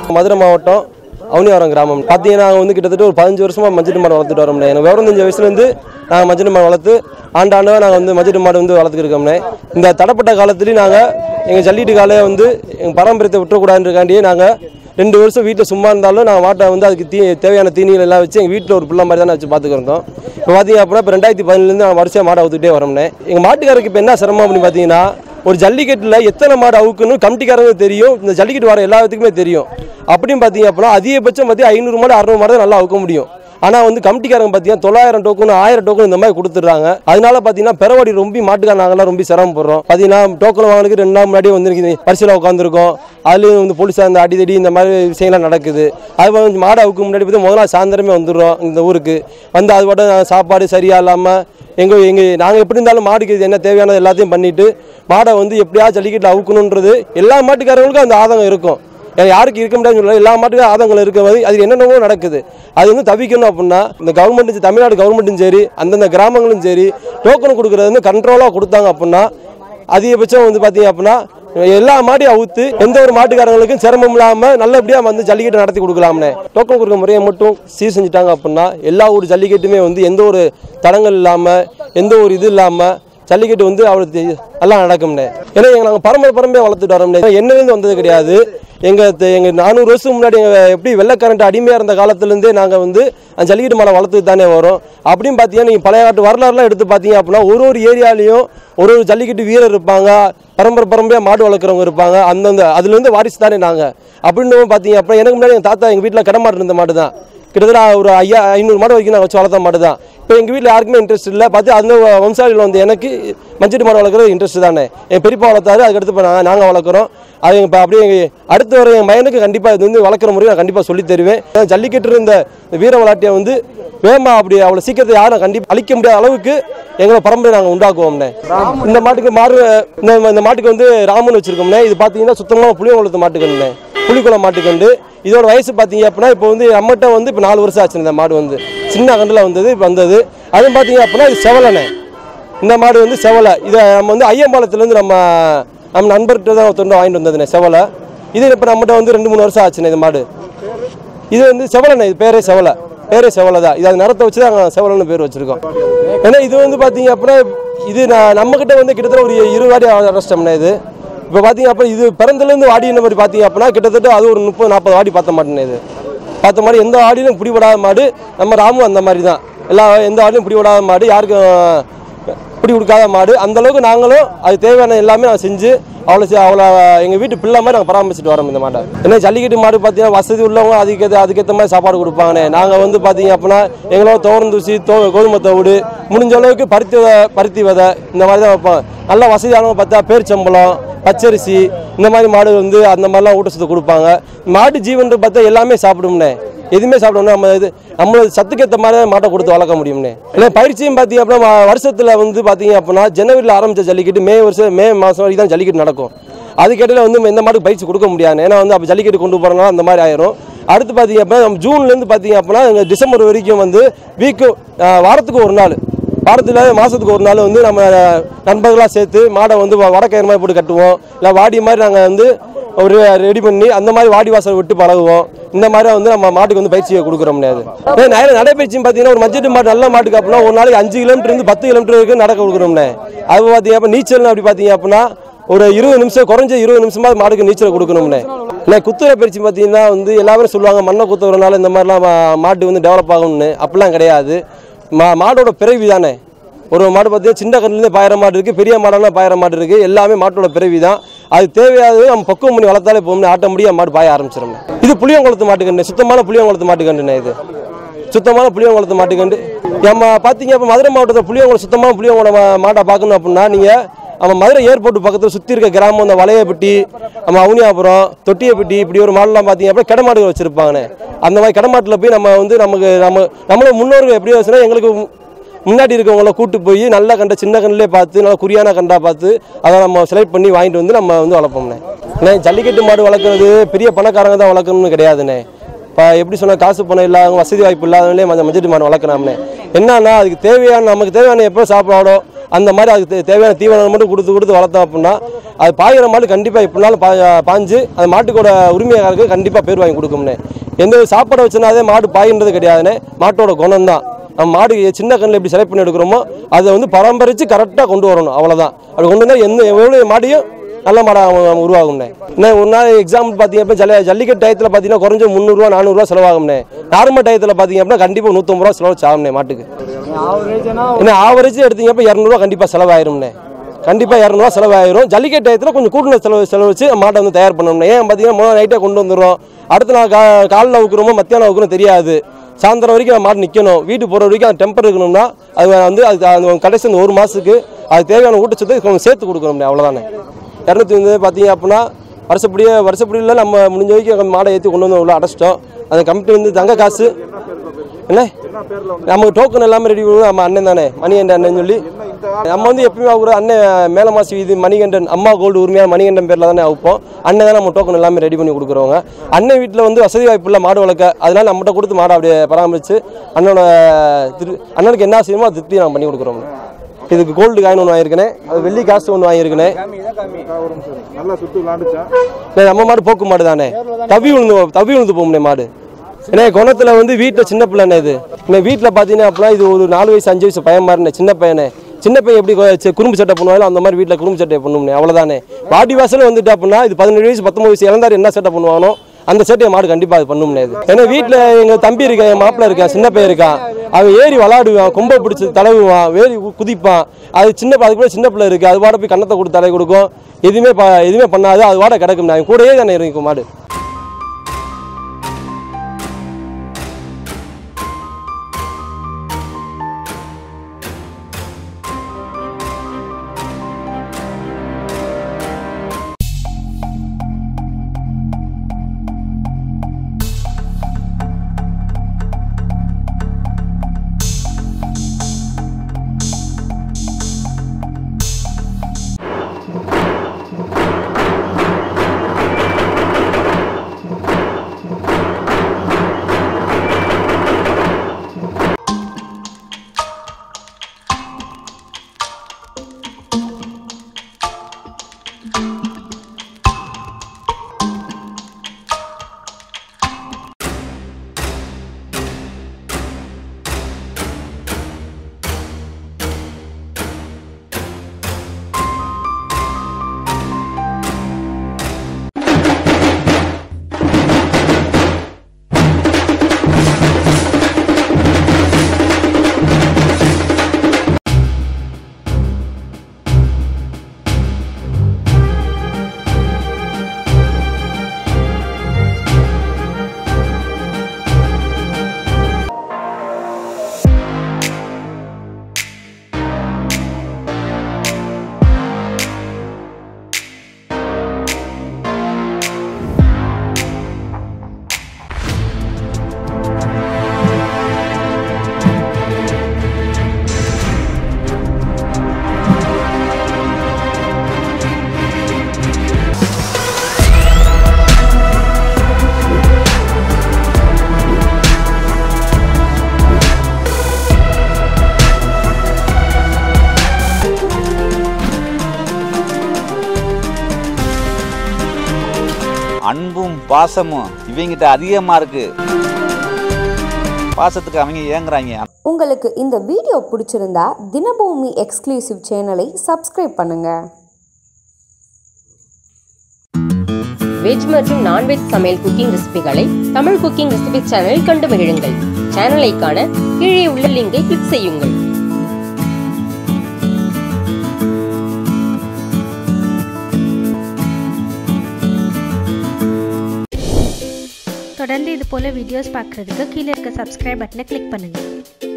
மதுரை மாவட்டம் அவனியாரம் கிராமம் பார்த்தீங்கன்னா நாங்கள் வந்து கிட்டத்தட்ட ஒரு பதினஞ்சு வருஷமாக மஞ்சள் மாடு வளர்த்துட்டு வரோம்ண்ணே எனக்கு விவரம் தெரிஞ்ச வயசுலேருந்து நாங்கள் மஞ்சள் மாடு வளர்த்து ஆண்டாண்டாக நாங்கள் வந்து மஞ்சள் மாடு வந்து வளர்த்துருக்கோம்ண்ணே இந்த தடப்பட்ட காலத்துலேயும் நாங்கள் எங்கள் ஜல்லிட்டு காலையை வந்து எங்கள் பரம்பரியத்தை விட்டுறக்கூடாதுன்றக்காண்டியே நாங்கள் ரெண்டு வருஷம் வீட்டில் சும்மா இருந்தாலும் நாங்கள் மாட்டை வந்து அதுக்கு தீ தேவையான தீனிகள் எல்லாம் வச்சு எங்கள் வீட்டில் ஒரு பிள்ளை மாதிரி தான் வச்சு பார்த்துக்கிறோம் இப்போ பார்த்தீங்க அப்படின்னா இப்போ ரெண்டாயிரத்தி பதினேழுலேருந்து நான் வருஷம் மாடை அவுத்துக்கிட்டே வரோம்னே எங்கள் மாட்டுக்காரருக்கு இப்போ என்ன சிரமம் அப்படின்னு பார்த்தீங்கன்னா ஒரு ஜல்லிக்கட்டில் எத்தனை மாடு அவுக்கணும் கமிட்டிக்காரங்க தெரியும் இந்த ஜல்லிக்கட்டு வர எல்லாத்துக்குமே தெரியும் அப்படின்னு பார்த்தீங்க அப்படின்னா அதிகபட்சம் பார்த்தி ஐநூறு மாடு அறுநூறு மாடு தான் நல்லா அவுக்க முடியும் ஆனால் வந்து கமிட்டிக்காரங்க பார்த்தீங்கன்னா தொள்ளாயிரம் டோக்கன் ஆயிரம் டோக்கன் இந்த மாதிரி கொடுத்துட்றாங்க அதனால பார்த்தீங்கன்னா பெறவாடி ரொம்ப மாட்டுக்கார நாங்களாம் ரொம்ப சிரமப்படுறோம் பார்த்தீங்கன்னா டோக்கன் வாங்கினதுக்கு ரெண்டு நாள் முன்னாடி வந்து பரிசீலனை உட்காந்துருக்கோம் அதுலேயும் வந்து போலீஸார் இந்த அடிதடி இந்த மாதிரி விஷயங்கள்லாம் நடக்குது அது வந்து மாடு அவுக்கு முன்னாடி பார்த்து முதல் நாள் சாயந்தரமே வந்துடுறோம் இந்த ஊருக்கு வந்து அது பாட்டு சாப்பாடு சரியா இல்லாமல் எங்கள் எங்கள் நாங்கள் எப்படி இருந்தாலும் மாடுக்கு இது என்ன தேவையானது எல்லாத்தையும் பண்ணிட்டு மாடை வந்து எப்படியாவது ஜல்லிக்கட்டில் அவுக்கணுன்றது எல்லா மாட்டுக்காரங்களுக்கும் அந்த ஆதங்கம் இருக்கும் ஏன்னா யாருக்கு இருக்க முடியாதுன்னு சொல்லல எல்லா மாட்டுக்கும் ஆதங்கங்கள் இருக்கிறது அது என்னென்னவோ நடக்குது அது வந்து தவிக்கணும் அப்படின்னா இந்த கவர்மெண்ட்டும் தமிழ்நாடு கவர்மெண்ட்டும் சரி அந்தந்த கிராமங்களும் சரி டோக்கன் கொடுக்குறது வந்து கண்ட்ரோலாக கொடுத்தாங்க அப்படின்னா அதிகபட்சம் வந்து பார்த்தீங்க அப்படின்னா எல்லா மாட்டையும் அவுத்து எந்த ஒரு மாட்டுக்காரங்களுக்கும் சிரமம் இல்லாமல் நல்லபடியாக வந்து ஜல்லிக்கட்டு நடத்தி கொடுக்கலாம்னே டோக்கன் கொடுக்குற முறையை மட்டும் சீர் செஞ்சுட்டாங்க அப்படின்னா எல்லா ஊர் ஜல்லிக்கட்டுமே வந்து எந்த ஒரு தடங்கள் இல்லாமல் எந்த ஒரு இது இல்லாமல் ஜல்லிக்கட்டு வந்து அவளுக்கு எல்லாம் நடக்கும்னே ஏன்னா எங்க நாங்கள் பரம்பரை பரம்பரை வளர்த்துட்டு வரோம்னே என்னலேருந்து வந்தது கிடையாது எங்கள் எங்கள் நானூறு வருஷம் முன்னாடி எங்கள் எப்படி வெள்ளக்கரண்ட் அடிமையாக இருந்த காலத்துலேருந்தே நாங்கள் வந்து அந்த ஜல்லிக்கட்டு மலை வளர்த்துட்டு தானே வரோம் அப்படின்னு பார்த்தீங்கன்னா நீங்கள் பழைய காட்டு வரலாறுலாம் எடுத்து பார்த்தீங்க அப்படின்னா ஒரு ஒரு ஏரியாலையும் ஒரு ஒரு ஜல்லிக்கட்டு வீரர் இருப்பாங்க பரம்பரை பரம்பரையாக மாடு வளர்க்குறவங்க இருப்பாங்க அந்தந்த அதுலேருந்து வாரிசு தானே நாங்கள் அப்படின்னு பார்த்தீங்க அப்படின்னா எனக்கு முன்னாடி எங்கள் தாத்தா எங்கள் வீட்டில் கடை மாடு இருந்த மாடு தான் கிட்டத்தட்ட ஒரு ஐயா ஐநூறு மாடு வரைக்கும் நான் வச்சு வளர்த்த மாடு தான் இப்போ எங்கள் வீட்டில் யாருக்குமே இன்ட்ரெஸ்ட் இல்லை பார்த்து அந்த வம்சாவளியில் வந்து எனக்கு மஞ்சள் மாடு வளர்க்குறது இன்ட்ரெஸ்ட் தானே என் பெரியப்பா வளர்த்தாரு அதுக்கடுத்து இப்போ நாங்கள் நாங்கள் வளர்க்குறோம் அது இப்போ அப்படியே எங்கள் அடுத்து வர என் மகனுக்கு கண்டிப்பாக இது வந்து வளர்க்குற முறையை நான் கண்டிப்பாக சொல்லித் தருவேன் ஜல்லிக்கட்டு இந்த வீர விளையாட்டியை வந்து வேமா அப்படி அவ்வளோ சீக்கிரத்தை யாரும் கண்டிப்பாக அழிக்க முடியாத அளவுக்கு எங்களை பரம்பரை நாங்கள் உண்டாக்குவோம்னே இந்த மாட்டுக்கு மாறு இந்த இந்த மாட்டுக்கு வந்து ராமன் வச்சுருக்கோம்னே இது பார்த்தீங்கன்னா சுத்தமாக புளியங்குளத்து மாட்டுக்கண்ணே புலிக்குளம் மாட்டுக்கண்டு இதோட வயசு பார்த்தீங்க அப்படின்னா இப்போ வந்து நம்மகிட்ட வந்து இப்போ நாலு வருஷம் ஆச்சு இந்த மாடு வந்து சின்ன கண்டில் வந்தது இப்போ வந்தது அதுவும் பார்த்தீங்க அப்படின்னா இது செவலனே இந்த மாடு வந்து செவலை இதை நம்ம வந்து ஐயம்பாளத்துலேருந்து நம்ம நம்ம நண்பர்கிட்ட தான் தொண்டு வாங்கிட்டு வந்ததுண்ணே செவலை இது இப்போ நம்மகிட்ட வந்து ரெண்டு மூணு வருஷம் ஆச்சுண்ணே இந்த மாடு இது வந்து செவலண்ணே இது பேரே செவலை பேரே செவலை தான் இது அது நிறத்தை வச்சு தான் நாங்கள் செவலன்னு பேர் வச்சுருக்கோம் ஏன்னா இது வந்து பார்த்தீங்க அப்படின்னா இது நான் நம்மக்கிட்ட வந்து கிட்டத்தட்ட ஒரு இருபது வாடி அரைச்சிட்டோம்ண்ணே இது இப்போ பார்த்தீங்க அப்போ இது பிறந்தலேருந்து வாடின மாதிரி பார்த்தீங்க அப்படின்னா கிட்டத்தட்ட அது ஒரு முப்பது நாற்பது வாடி பார்த்த மாட்டேன் இது பார்த்த மாதிரி எந்த ஆடியிலும் பிடிபடாத மாடு நம்ம ராமு அந்த மாதிரி தான் எல்லா எந்த ஆடிலும் பிடிபடாத மாடு யாருக்கும் பிடி கொடுக்காத மாடு அந்த அளவுக்கு நாங்களும் அது தேவையான எல்லாமே நான் செஞ்சு அவ்வளோ செ- அவ்வளோ எங்கள் வீட்டு பிள்ளை மாதிரி நாங்கள் பராமரிச்சுட்டு வரோம் இந்த மாட்டை ஏன்னா ஜல்லிக்கட்டு மாடு பார்த்தீங்கன்னா வசதி உள்ளவங்க அதுக்கு அதுக்கேற்ற மாதிரி சாப்பாடு கொடுப்பாங்கண்ணே நாங்கள் வந்து பார்த்தீங்க அப்படின்னா எங்களோட தோரம் தூசி தோ கோதுமை தவிடு முடிஞ்ச அளவுக்கு பருத்தி விதை பருத்தி விதை இந்த மாதிரி தான் வைப்போம் நல்ல வசதியானவங்க பார்த்தா பேரிச்சம்பளம் பச்சரிசி இந்த மாதிரி மாடு வந்து அந்த மாதிரிலாம் ஊட்டச்சத்து கொடுப்பாங்க மாட்டு ஜீவன் பார்த்தா எல்லாமே சாப்பிடும்ண்ணே எதுவுமே சாப்பிடணும் நம்ம இது நம்மளோட சத்துக்கேற்ற மாதிரி மாட்டை கொடுத்து வளர்க்க முடியும்னே இல்லை பயிற்சியும் பார்த்தீங்க அப்படின்னா வருஷத்தில் வந்து பார்த்தீங்க அப்படின்னா ஜனவரியில் ஆரம்பித்த ஜல்லிக்கட்டு மே வருஷம் மே மாதம் வரைக்கும் தான் ஜல்லிக்கட்டு நடக்கும் அதுக்கிடையில வந்து எந்த மாட்டுக்கு பயிற்சி கொடுக்க முடியாது ஏன்னா வந்து அப்போ ஜல்லிக்கட்டு கொண்டு போகிறனால அந்த மாதிரி ஆயிரும் அடுத்து பார்த்தீங்க அப்படின்னா நம்ம ஜூன்லேருந்து பார்த்தீங்க அப்படின்னா எங்க டிசம்பர் வரைக்கும் வந்து வீக்கு வாரத்துக்கு ஒரு நாள் வாரத்தில் மாதத்துக்கு ஒரு நாள் வந்து நம்ம நண்பர்களாக சேர்த்து மாடை வந்து வ- வடக்கயிறு மாதிரி போட்டு கட்டுவோம் இல்லை வாடி மாதிரி நாங்கள் வந்து ஒரு ரெடி பண்ணி அந்த மாதிரி வாடி வாசல் விட்டு பழகுவோம் இந்த மாதிரி வந்து நம்ம மாட்டுக்கு வந்து பயிற்சியை கொடுக்குறோம் அது ஏன் நிறைய நடைப்பயிற்சியும் பார்த்தீங்கன்னா ஒரு மஞ்சட்டு மாடு நல்ல மாட்டுக்கு அப்படின்னா ஒரு நாளைக்கு அஞ்சு கிலோமீட்டர் இருந்து பத்து கிலோமீட்டர் வரைக்கும் நடக்க கொடுக்குறோம்னே அது பார்த்தீங்க அப்போ நீச்சல் அப்படி பார்த்தீங்க அப்படின்னா ஒரு இருபது நிமிஷம் குறைஞ்ச இருபது நிமிஷமா மாட்டுக்கு நீச்சல் கொடுக்கணும்னே இல்லை குத்துற பயிற்சி பார்த்தீங்கன்னா வந்து எல்லாரும் சொல்லுவாங்க மண்ணை குத்துறதுனால இந்த மாதிரிலாம் மா- மாட்டு வந்து டெவலப் ஆகும்னு அப்படிலாம் கிடையாது மா மாடோட பிறவி தானே ஒரு மாடு பார்த்தீங்கன்னா சின்ன கண்ணுலேருந்து பாயிர மாடு இருக்குது பெரிய மாடெல்லாம் பாயிர மாடு இருக்குது எல்லாமே மாட்டோட பிறவி தான் அது தேவையானது நம்ம பக்குவம் பண்ணி வளர்த்தாலே போகணும் ஆட்டோமேட்டிக்காக மாடு பாய ஆரம்பிச்சிடும் இது புளியங்குளத்து மாட்டுக்கண்டு சுத்தமான புளியங்குளத்து மாட்டுக்கண்டுண்ணே இது சுத்தமான புளியங்குளத்து மாட்டுக்கண்டு நம்ம பார்த்தீங்க இப்போ மதுரை மாவட்டத்தில் புளியங்குளம் சுத்தமான புளியங்குளம் மா- மாட்டை பார்க்கணும் அப்படின்னா நீங்கள் நம்ம மதுரை ஏர்போர்ட் பக்கத்தில் சுற்றி இருக்க கிராமம் இந்த வளையப்பட்டி நம்ம அவனியாபுரம் தொட்டியப்பட்டி இப்படி ஒரு மாடெல்லாம் பார்த்தீங்க அப்படின்னா கிடமாடுகள் வச்சுருப்பாங்கண்ணே அந்த மாதிரி கிடமாட்டில் போய் நம்ம வந்து நமக்கு நம்ம நம்மளோட முன்னோர்கள் எப்படி வச்சுன்னா எங்களுக்கு முன்னாடி இருக்கவங்கள கூட்டு போய் நல்ல கண்ட சின்ன கண்ணிலே பார்த்து நல்லா குறியான கண்டா பார்த்து அதை நம்ம செலக்ட் பண்ணி வாங்கிட்டு வந்து நம்ம வந்து வளர்ப்போம்ண்ணே அண்ணே ஜல்லிக்கட்டு மாடு வளர்க்குறது பெரிய பணக்காரங்க தான் வளர்க்கணும்னு கிடையாதுண்ணே இப்போ எப்படி சொன்னால் காசு பணம் இல்லாதவங்க வசதி வாய்ப்பு இல்லாதவங்களே மஞ்ச மஞ்சள் மாடு வளர்க்குறாம்னே என்னன்னா அதுக்கு தேவையான நமக்கு தேவையான எப்போ சாப்பாடோ அந்த மாதிரி அதுக்கு தே- தேவையான தீவனம் மட்டும் கொடுத்து கொடுத்து வளர்த்தோம் அப்படின்னா அது பாயிற மாடு கண்டிப்பாக எப்படினாலும் பா பாஞ்சு அந்த மாட்டுக்கோட உரிமையாளருக்கு கண்டிப்பாக பேர் வாங்கி கொடுக்கும்னே எந்த ஒரு சாப்பாடை வச்சுனாதே மாடு பாயின்றது கிடையாதுண்ணே மாட்டோட குணம் தான் நம்ம மாடு சின்ன கண்ணில் எப்படி செலக்ட் பண்ணி எடுக்கிறோமோ அதை வந்து பராமரித்து கரெக்டாக கொண்டு வரணும் அவ்வளோதான் அப்படி கொண்டு வந்தால் எந்த எவ்வளோ மாடியும் நல்ல மாடாக உருவாகும்ண்ணே என்ன ஒரு நாள் எக்ஸாம்பிள் பார்த்தீங்க அப்படின்னா ஜல்ல ஜல்லிக்கட்டு டயத்தில் பார்த்தீங்கன்னா குறைஞ்ச முந்நூறுரூவா நானூறுரூவா செலவாகும்ண்ணே நார்மல் டயத்தில் பார்த்தீங்க அப்படின்னா கண்டிப்பாக நூற்றம்பது ரூபா செலவு ஆகும்ண்ணே மாட்டுக்கு என்ன ஆவரேஜ் எடுத்தீங்க அப்போ இரநூறுவா கண்டிப்பாக செலவாயிரும்ண்ணே கண்டிப்பாக இரநூறுவா செலவாயிரும் ஜல்லிக்கட்டு டயத்தில் கொஞ்சம் கூடுதல் செலவு செலவு வச்சு மாட்டை வந்து தயார் பண்ணணும்ண்ணே ஏன் பார்த்தீங்கன்னா முதல் நைட்டே கொண்டு வந்துடுறோம் அடுத்த நாள் கா காலைல ஊக்குறோமோ மத்தியானம் ஊக்குறோம் தெரியாது சாயந்தரம் வரைக்கும் அந்த மாடு நிற்கணும் வீட்டுக்கு போகிற வரைக்கும் அந்த டெம்பர் இருக்கணும்னா அது வந்து அது அந்த கடைசி அந்த ஒரு மாதத்துக்கு அது தேவையான ஊட்டச்சத்து கொஞ்சம் சேர்த்து கொடுக்கணும்ண்ணே அவ்வளோதானே இரநூத்தி வந்து பார்த்தீங்க அப்படின்னா வருஷப்படியே வருஷப்படியில் நம்ம முடிஞ்ச வரைக்கும் மாடை ஏற்றி கொண்டு வந்து உள்ள அடைச்சிட்டோம் அந்த கமிட்டி வந்து தங்க காசு என்ன நமக்கு டோக்கன் எல்லாமே ரெடி பண்ணுவோம் நம்ம அண்ணன் தானே மணிகண்டன் அண்ணன் சொல்லி நம்ம வந்து எப்பயுமே அவர் அண்ணன் மேலமாசி வீதி மணிகண்டன் அம்மா கோல்டு உரிமையான மணிகண்டன் பேரில் தானே வைப்போம் அண்ணன் தான் நம்ம டோக்கன் எல்லாமே ரெடி பண்ணி கொடுக்குறவங்க அண்ணன் வீட்டில் வந்து வசதி வாய்ப்பு இல்லை மாடு வளர்க்க அதனால நம்மகிட்ட கொடுத்து மாடை அப்படியே பராமரித்து அண்ணனோட திரு அண்ணனுக்கு என்ன செய்யணுமோ அது திருப்தி நான் பண்ணி கொடுக்குறோம் இதுக்கு கோல்டு காயின் ஒன்று வாங்கியிருக்கேன் அது வெள்ளி காசு ஒன்று வாங்கியிருக்கேன் நல்லா சுத்து விளாண்டுச்சா இல்லை, நம்ம மாடு போக்கு மாடு தானே தவி விழுந்து தவி விழுந்து போகும்னே மாடு ஏன்னா குணத்தில் வந்து வீட்டில் சின்ன பிள்ளைண்ணே இது இன்னும் வீட்டில் பார்த்தீங்கன்னா அப்படின்னா இது ஒரு நாலு வயசு அஞ்சு வயசு பையன் மாதிரிண்ணே சின்ன பையனே சின்ன பையன் எப்படி கொ- சி- குறும்பு சட்டை பண்ணுவாங்களோ அந்த மாதிரி வீட்டில் குறும்பு சட்டை பண்ணும்னே அவ்வளோதானே வாடி வாசல் வந்துட்டு அப்படின்னா இது பதினேழு வயசு பத்தொம்பது வயசு இளந்தாரு என்ன சட்டை பண்ணுவானோ அந்த சட்டையை மாடு கண்டிப்பாக அது பண்ணும்னே இது ஏன்னா வீட்டில் எங்கள் தம்பி இருக்கான் என் மாப்பிள்ளை இருக்கான் சின்ன பையன் இருக்கான் அவன் ஏறி விளாடுவான் கொம்பை பிடிச்சி தடவுவான் ஏறி கு- குதிப்பான் அது சின்ன ப- அதுக்கு கூட சின்ன பிள்ளை இருக்குது அது வாட போய் கண்ணத்தை கொடுத்து தலை கொடுக்கும் எதுவுமே ப எதுவுமே பண்ணாது அது வாட கிடக்கும் நான் கூடயே தானே இருக்கும் மாடு அன்பும் பாசமும் இவங்கிட்ட அதிகமா இருக்கு பாசத்துக்கு அவங்க ஏங்குறாங்க உங்களுக்கு இந்த வீடியோ பிடிச்சிருந்தா தினபூமி எக்ஸ்க்ளூசிவ் சேனலை சப்ஸ்கிரைப் பண்ணுங்க வெஜ் மற்றும் நான்வெஜ் சமையல் குக்கிங் ரெசிபிகளை தமிழ் குக்கிங் ரெசிபி சேனலில் கண்டு மகிழுங்கள் சேனலை காண கீழே உள்ள லிங்கை கிளிக் செய்யுங்கள் தொடர்ந்து இது போல் வீடியோஸ் பார்க்குறதுக்கு கீழே இருக்க சப்ஸ்கிரைப் பட்டனை கிளிக் பண்ணுங்கள்